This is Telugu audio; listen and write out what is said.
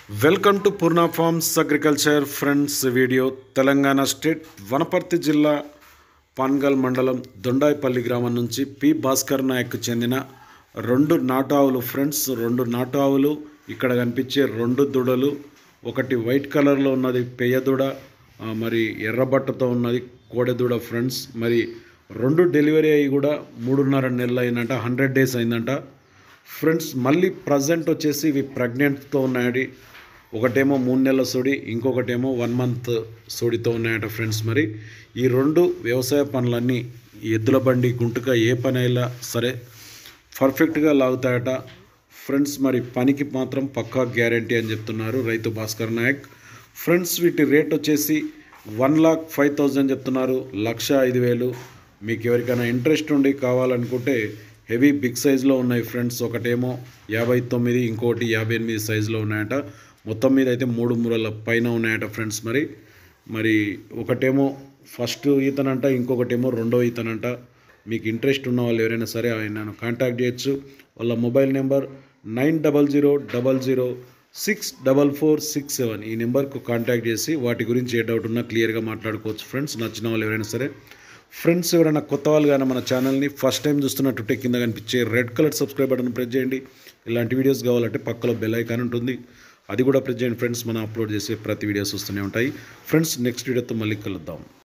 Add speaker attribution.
Speaker 1: welcome to Purna farms agriculture friends video Telangana state Wanaparthy జిల్లా పాన్గల్ మండలం దొండాయిపల్లి గ్రామం నుంచి పి భాస్కర్ నాయక్కు చెందిన రెండు నాటు ఆవులు ఫ్రెండ్స్ రెండు నాటు ఆవులు ఇక్కడ కనిపించే రెండు దూడలు ఒకటి వైట్ కలర్లో ఉన్నది పెయ్య దూడ ఆ, మరి ఎర్రబట్టతో ఉన్నది కోడెదూడ ఫ్రెండ్స్ మరి రెండు డెలివరీ అయ్యి కూడా మూడున్నర నెలలు అయిందంట హండ్రెడ్ డేస్ అయిందంట ఫ్రెండ్స్ మళ్ళీ ప్రజెంట్ వచ్చేసి ఇవి ప్రెగ్నెంట్తో ఉన్నాయడి ఒకటేమో మూడు నెలల సోడి ఇంకొకటేమో వన్ మంత్ సోడితో ఉన్నాయట ఫ్రెండ్స్ మరి ఈ రెండు వ్యవసాయ పనులన్నీ ఈ ఎద్దుల బండి గుంటుక ఏ పని అయినా సరే పర్ఫెక్ట్గా లాగుతాయట ఫ్రెండ్స్ మరి పనికి మాత్రం పక్కా గ్యారంటీ అని చెప్తున్నారు రైతు భాస్కర్ నాయక్ ఫ్రెండ్స్ వీటి రేట్ వచ్చేసి వన్ లాక్ ఫైవ్ థౌజండ్ చెప్తున్నారు లక్ష ఐదు వేలు మీకు ఎవరికైనా ఇంట్రెస్ట్ ఉండి కావాలనుకుంటే హెవీ బిగ్ సైజులో ఉన్నాయి ఫ్రెండ్స్ ఒకటేమో యాభై తొమ్మిది ఇంకోటి యాభై ఎనిమిది సైజులో ఉన్నాయట మొత్తం మీద అయితే మూడు మూరల పైన ఉన్నాయట ఫ్రెండ్స్ మరి మరి ఒకటేమో ఫస్ట్ ఈతనంట ఇంకొకటేమో రెండో ఈతనంట మీకు ఇంట్రెస్ట్ ఉన్న వాళ్ళు ఎవరైనా సరే ఆయనను కాంటాక్ట్ చేయొచ్చు వాళ్ళ mobile number nine double zero double zero six double four six seven ఈ నెంబర్కు కాంటాక్ట్ చేసి వాటి గురించి ఏ డౌట్ ఉన్నా క్లియర్గా మాట్లాడుకోవచ్చు ఫ్రెండ్స్ నచ్చిన వాళ్ళు ఎవరైనా సరే ఫ్రెండ్స్ ఎవరైనా కొత్త వాళ్ళు కానీ మన ఛానల్ని ఫస్ట్ టైం చూస్తున్నట్టుంటే కింద కనిపించే red colour subscribe button press చేయండి ఇలాంటి వీడియోస్ కావాలంటే పక్కలో బెల్ ఐకాన్ ఉంటుంది అది కూడా ప్రెస్ చేయండి ఫ్రెండ్స్ మనం అప్లోడ్ చేసే ప్రతి వీడియోస్ వస్తూనే ఉంటాయి ఫ్రెండ్స్ నెక్స్ట్ వీడియోతో మళ్ళీ కలుద్దాం